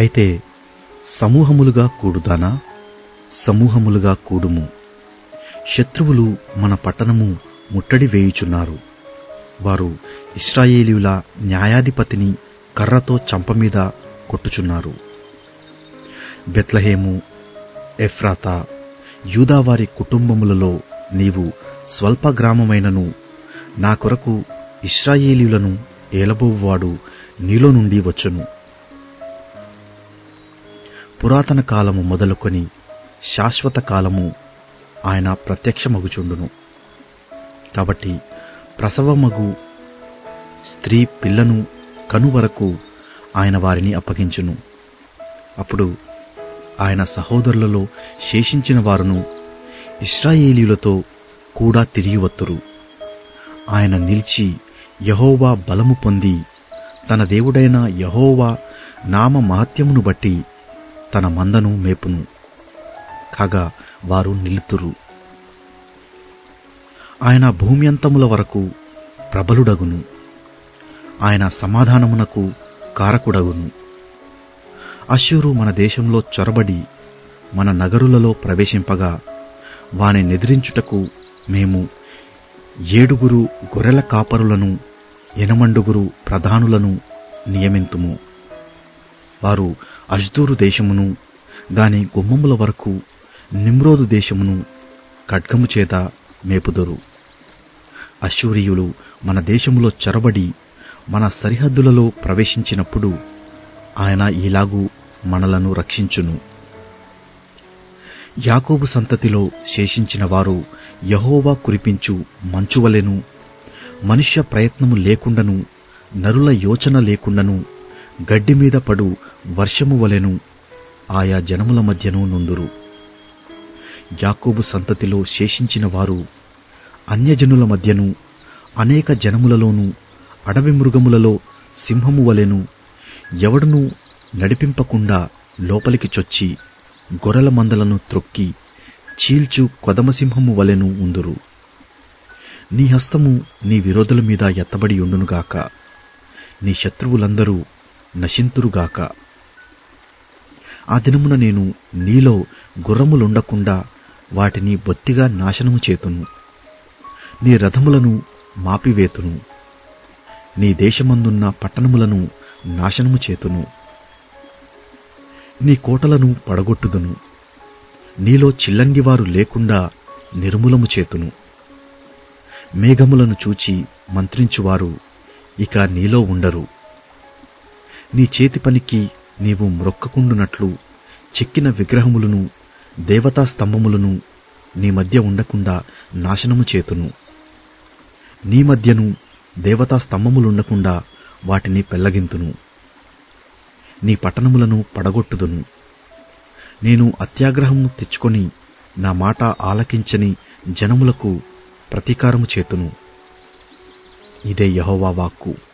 అయితే సమూహములుగా కూడుదానా సమూహములుగా కూడుము శత్రువులు మన పట్టణము ముట్టడి వేయుచున్నారు వారు ఇస్రాయేలీయుల న్యాయాధిపతిని కర్రతో చంపమీద కొట్టుచున్నారు బెత్లహేము ఎఫ్రాతా యూదావారి కుటుంబములలో నీవు స్వల్ప గ్రామమైనను నా కొరకు ఇస్రాయేలీయులను ఏలబోవువాడు నీలో నుండి వచ్చును పురాతన కాలము మొదలుకొని శాశ్వత కాలము ఆయన ప్రత్యక్షమగుచుండును కాబట్టి ప్రసవమగు స్త్రీ పిల్లను కను వరకు ఆయన వారిని అప్పగించును అప్పుడు ఆయన సహోదరులలో శేషించిన వారును ఇస్రాయేలీయులతో కూడా తిరిగి వత్తురు ఆయన నిలిచి యహోవా బలము పొంది తన దేవుడైన యహోవా నామ మహత్యమును బట్టి తన మందను మేపును కాగా వారు నిలుతురు ఆయన భూమి అంతముల వరకు ప్రబలుడగును ఆయన సమాధానమునకు కారకుడగును అశ్షూరు మన దేశంలో చొరబడి మన నగరులలో ప్రవేశింపగా వాని నెదిరించుటకు మేము ఏడుగురు గొర్రెల కాపరులను ఎనమండుగురు ప్రధానులను నియమింతుము వారు అజ్దూరు దేశమును దాని గుమ్మముల వరకు నిమ్రోదు దేశమును ఖడ్గము చేత మేపుదురు అశ్షూరియులు మన దేశములో చొరబడి మన సరిహద్దులలో ప్రవేశించినప్పుడు ఆయన ఇలాగూ మనలను రక్షించును యాకోబు సంతతిలో శేషించిన వారు యహోవా కురిపించు మంచువలెను మనుష్య ప్రయత్నము లేకుండను నరుల యోచన లేకుండను గడ్డి మీద పడు వర్షము వలెను ఆయా జనముల మధ్యను నుందురు యాకోబు సంతతిలో శేషించిన వారు అన్యజనుల మధ్యను అనేక జనములలోనూ అడవి మృగములలో సింహము వలెను ఎవడునూ నడిపింపకుండా లోపలికి చొచ్చి గొర్రెల మందలను త్రొక్కి చీల్చు కొదమసింహము వలెను ఉందురు నీ హస్తము నీ విరోధుల మీద ఎత్తబడి ఉండునుగాక నీ శత్రువులందరూ నశింతురుగాక ఆ దినమున నేను నీలో గుర్రములుండకుండా వాటిని బొత్తిగా నాశనము చేతును నీ రథములను మాపివేతును నీ దేశమందున్న పట్టణములను నాశనము చేతును నీ కోటలను పడగొట్టుదును నీలో చిల్లంగివారు లేకుండా నిర్మూలము చేతును మేఘములను చూచి మంత్రించువారు ఇక నీలో ఉండరు నీ చేతి పనికి నీవు మ్రొక్కకుండునట్లు చెక్కిన విగ్రహములను దేవతా స్తంభములను నీ మధ్య ఉండకుండా నాశనము చేతును నీ మధ్యను దేవతా స్తంభములుండకుండా వాటిని పెళ్లగింతును నీ పట్టణములను పడగొట్టుదును నేను అత్యాగ్రహము తెచ్చుకొని నా మాట ఆలకించని జనములకు ప్రతీకారము చేతును ఇదే యహోవా వాక్కు